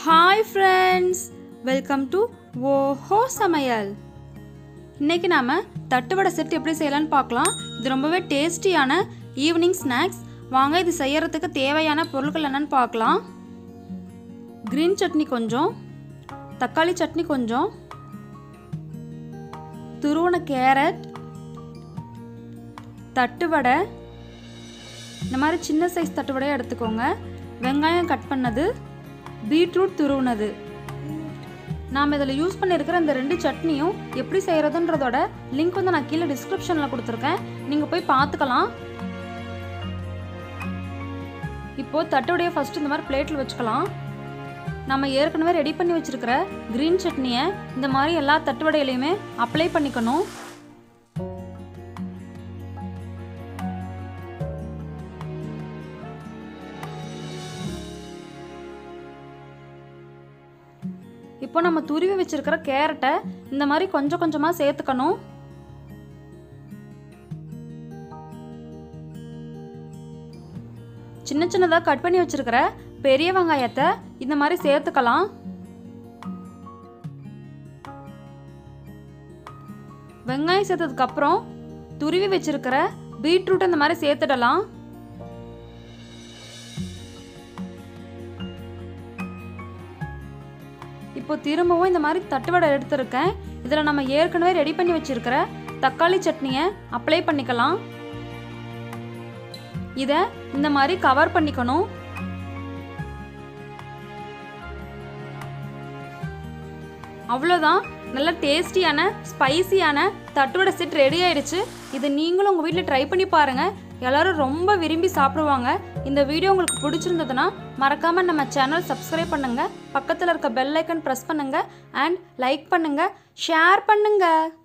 hi friends welcome to ஓஹோ சமையல் இன்னைக்கு நாம் தட்டுவடை செட் எப்படி செய்யலாம்னு பார்க்கலாம் இது ரொம்பவே டேஸ்டியான ஈவினிங் ஸ்நாக்ஸ் வாங்க இது செய்யறதுக்கு தேவையான பொருட்கள் என்னன்னு பார்க்கலாம் க்ரீன் சட்னி கொஞ்சம் தக்காளி சட்னி கொஞ்சம் துருவன கேரட் தட்டுவடை இந்த மாதிரி சின்ன சைஸ் தட்டுவடையாக எடுத்துக்கோங்க வெங்காயம் கட் பண்ணது பீட்ரூட் துருவுனது நாம் இதில் யூஸ் பண்ணியிருக்கிற இந்த ரெண்டு சட்னியும் எப்படி செய்கிறதுன்றதோட லிங்க் வந்து நான் கீழே டிஸ்கிரிப்ஷனில் கொடுத்துருக்கேன் நீங்கள் போய் பார்த்துக்கலாம் இப்போது தட்டுவடையை ஃபஸ்ட்டு இந்த மாதிரி பிளேட்டில் வச்சுக்கலாம் நம்ம ஏற்கனவே ரெடி பண்ணி வச்சுருக்கிற க்ரீன் சட்னியை இந்த மாதிரி எல்லா தட்டுவடையிலையுமே அப்ளை பண்ணிக்கணும் இப்போ நம்ம துருவி வச்சிருக்கிற கேரட்டை இந்த மாதிரி கொஞ்சம் கொஞ்சமாக சேர்த்துக்கணும் சின்ன சின்னதாக கட் பண்ணி வச்சிருக்கிற பெரிய வெங்காயத்தை இந்த மாதிரி சேர்த்துக்கலாம் வெங்காயம் சேர்த்ததுக்கு அப்புறம் துருவி வச்சிருக்கிற பீட்ரூட் இந்த மாதிரி சேர்த்துடலாம் இப்போ திரும்பவும் இந்த மாதிரி தட்டுவடை எடுத்திருக்கேன் இதில் நம்ம ஏற்கனவே ரெடி பண்ணி வச்சிருக்கிற தக்காளி சட்னியை அப்ளை பண்ணிக்கலாம் இதை இந்த மாதிரி கவர் பண்ணிக்கணும் அவ்வளோதான் நல்ல டேஸ்டியான ஸ்பைசியான தட்டுவடை செட் ரெடி ஆயிடுச்சு இது நீங்களும் உங்கள் வீட்டில் ட்ரை பண்ணி பாருங்கள் எல்லாரும் ரொம்ப விரும்பி சாப்பிடுவாங்க இந்த வீடியோ உங்களுக்கு பிடிச்சிருந்ததுன்னா மறக்காமல் நம்ம சேனல் சப்ஸ்கிரைப் பண்ணுங்கள் பக்கத்தில் இருக்க பெல் ஐக்கன் ப்ரெஸ் பண்ணுங்கள் அண்ட் லைக் பண்ணுங்கள் ஷேர் பண்ணுங்கள்